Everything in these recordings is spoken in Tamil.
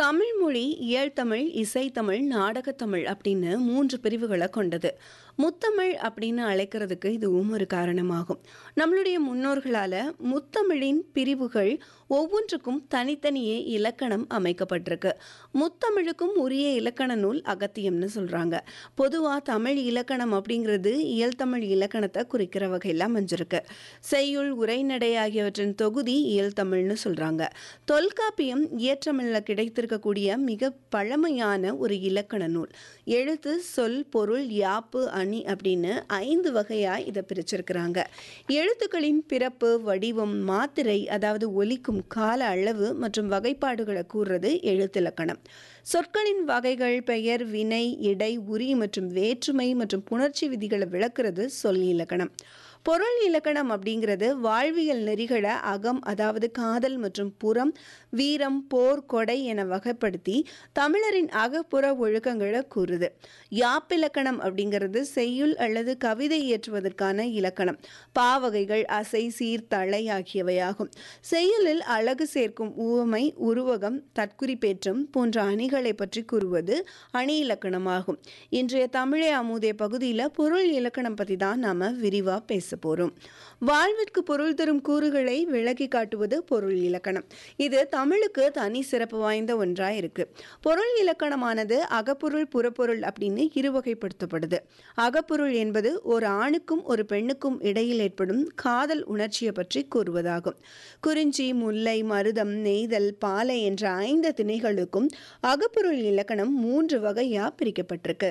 தமிழ் மொழி இயழ்தமிழ் இசைத்தமிழ் நாடகத்தமிழ் அப்படின்னு மூன்று பிரிவுகளை கொண்டது முத்தமிழ் அப்படின்னு அழைக்கிறதுக்கு இதுவும் ஒரு காரணமாகும் நம்மளுடைய முன்னோர்களால் முத்தமிழின் பிரிவுகள் ஒவ்வொன்றுக்கும் தனித்தனியே இலக்கணம் அமைக்கப்பட்டிருக்கு முத்தமிழுக்கும் உரிய இலக்கண நூல் அகத்தியம்னு சொல்கிறாங்க பொதுவாக தமிழ் இலக்கணம் அப்படிங்கிறது இயல்தமிழ் இலக்கணத்தை குறிக்கிற வகையில் அமைஞ்சிருக்கு செய்யுள் உரைநடை ஆகியவற்றின் தொகுதி இயல்தமிழ்னு சொல்கிறாங்க தொல்காப்பியம் இயற்றமிழில் கிடைத்திருக்கக்கூடிய மிக பழமையான ஒரு இலக்கண நூல் எழுத்து சொல் பொருள் யாப்பு அணி அப்படின்னு ஐந்து வகையாக இதை பிரிச்சிருக்கிறாங்க எழுத்துக்களின் பிறப்பு வடிவம் மாத்திரை அதாவது ஒலிக்கும் கால அளவு மற்றும் வகைப்பாடுகளை கூறுறது எழுத்திலக்கணம் சொற்களின் வகைகள் பெயர் வினை இடை உரி மற்றும் வேற்றுமை மற்றும் புணர்ச்சி விதிகளை விளக்குறது சொல் இலக்கணம் பொருள் இலக்கணம் அப்படிங்கிறது வாழ்வியல் நெறிகளை அகம் அதாவது காதல் மற்றும் புறம் வீரம் போர் கொடை என வகைப்படுத்தி தமிழரின் அகப்புற ஒழுக்கங்களை கூறுது யாப்பிலக்கணம் அப்படிங்கிறது செய்யுள் அல்லது கவிதை இயற்றுவதற்கான இலக்கணம் பாவகைகள் அசை சீர் தலை ஆகியவையாகும் செய்யுளில் அழகு சேர்க்கும் உவமை உருவகம் தற்குறிப்பேற்றம் போன்ற அணிகளை பற்றி கூறுவது அணி இலக்கணமாகும் இன்றைய தமிழே அமுதே பகுதியில் பொருள் இலக்கணம் பற்றி தான் நாம் விரிவாக பேச போகிறோம் வாழ்விற்கு பொருள் தரும் கூறுகளை விளக்கி காட்டுவது பொருள் இலக்கணம் இது தமிழுக்கு தனி சிறப்பு வாய்ந்த ஒன்றாக இருக்கு பொருள் இலக்கணமானது அகப்பொருள் புறப்பொருள் அப்படின்னு இருவகைப்படுத்தப்படுது அகப்பொருள் என்பது ஒரு ஆணுக்கும் ஒரு பெண்ணுக்கும் இடையில் ஏற்படும் காதல் உணர்ச்சியை பற்றி கூறுவதாகும் குறிஞ்சி முல்லை மருதம் நெய்தல் பாலை என்ற ஐந்து திணைகளுக்கும் அகப்பொருள் இலக்கணம் மூன்று வகையா பிரிக்கப்பட்டிருக்கு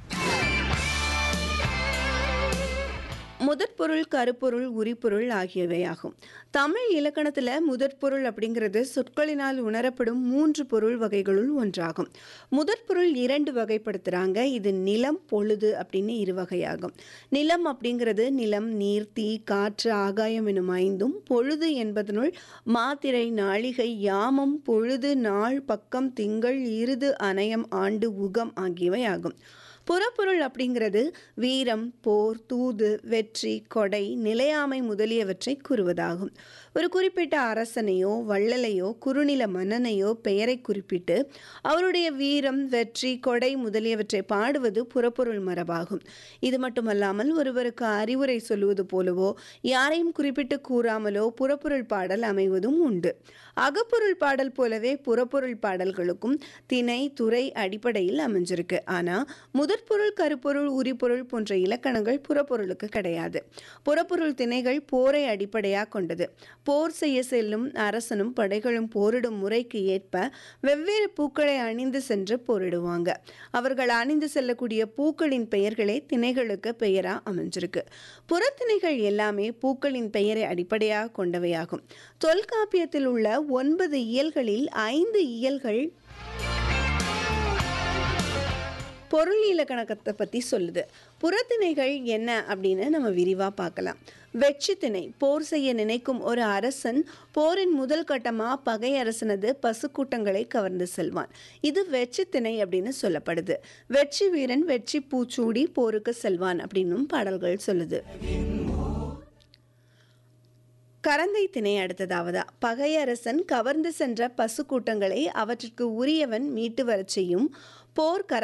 முதற்பொருள் கருப்பொருள் உரிப்பொருள் ஆகியவையாகும் தமிழ் இலக்கணத்தில் முதற்பொருள் அப்படிங்கிறது சொற்களினால் உணரப்படும் மூன்று பொருள் வகைகளுள் ஒன்றாகும் முதற்பொருள் இரண்டு வகைப்படுத்துகிறாங்க இது நிலம் பொழுது அப்படின்னு இரு வகையாகும் நிலம் அப்படிங்கிறது நிலம் நீர் தீ காற்று ஆகாயம் எனும் ஐந்தும் பொழுது என்பதனுள் மாத்திரை நாளிகை யாமம் பொழுது நாள் பக்கம் திங்கள் இருது அனயம் ஆண்டு உகம் ஆகியவை ஆகும் புறப்பொருள் அப்படிங்கிறது வீரம் போர் தூது வெற்றி கொடை நிலையாமை முதலியவற்றை கூறுவதாகும் ஒரு குறிப்பிட்ட அரசனையோ வள்ளலையோ குறுநில மன்னனையோ பெயரை குறிப்பிட்டு அவருடைய வீரம் வெற்றி கொடை முதலியவற்றை பாடுவது புறப்பொருள் மரபாகும் இது மட்டுமல்லாமல் ஒருவருக்கு அறிவுரை சொல்லுவது போலவோ யாரையும் குறிப்பிட்டு கூறாமலோ புறப்பொருள் பாடல் அமைவதும் உண்டு அகப்பொருள் பாடல் போலவே புறப்பொருள் பாடல்களுக்கும் திணை துறை அடிப்படையில் அமைஞ்சிருக்கு ஆனால் முதற்பொருள் கருப்பொருள் உரிப்பொருள் போன்ற இலக்கணங்கள் புறப்பொருளுக்கு கிடையாது புறப்பொருள் திணைகள் போரை அடிப்படையாக கொண்டது போர் செய்ய செல்லும் அரசனும் படைகளும் போரிடும் முறைக்கு ஏற்ப வெவ்வேறு பூக்களை அணிந்து சென்று போரிடுவாங்க அவர்கள் அணிந்து செல்லக்கூடிய பூக்களின் பெயர்களே திணைகளுக்கு பெயராக அமைஞ்சிருக்கு புறத்திணைகள் எல்லாமே பூக்களின் பெயரை அடிப்படையாக கொண்டவையாகும் தொல்காப்பியத்தில் உள்ள ஒன்பது இயல்களில் ஐந்து இயல்கள் பொருள் இலக்கணத்தை பற்றி சொல்லுது புறத்திணைகள் என்ன அப்படின்னு நம்ம விரிவாக பார்க்கலாம் வெற்றி திணை போர் செய்ய நினைக்கும் ஒரு அரசன் போரின் முதல் கட்டமாக பகை அரசனது பசுக்கூட்டங்களை கவர்ந்து செல்வான் இது வெற்றி திணை அப்படின்னு சொல்லப்படுது வெற்றி வீரன் வெற்றி பூச்சூடி போருக்கு செல்வான் அப்படின்னும் பாடல்கள் சொல்லுது கரந்தை திணை அடுத்ததாவதா பகையரசன் கவர்ந்து சென்ற பசு கூட்டங்களை அவற்றிற்கு உரியவன் மீட்டு வரச் செய்யும் போர் கர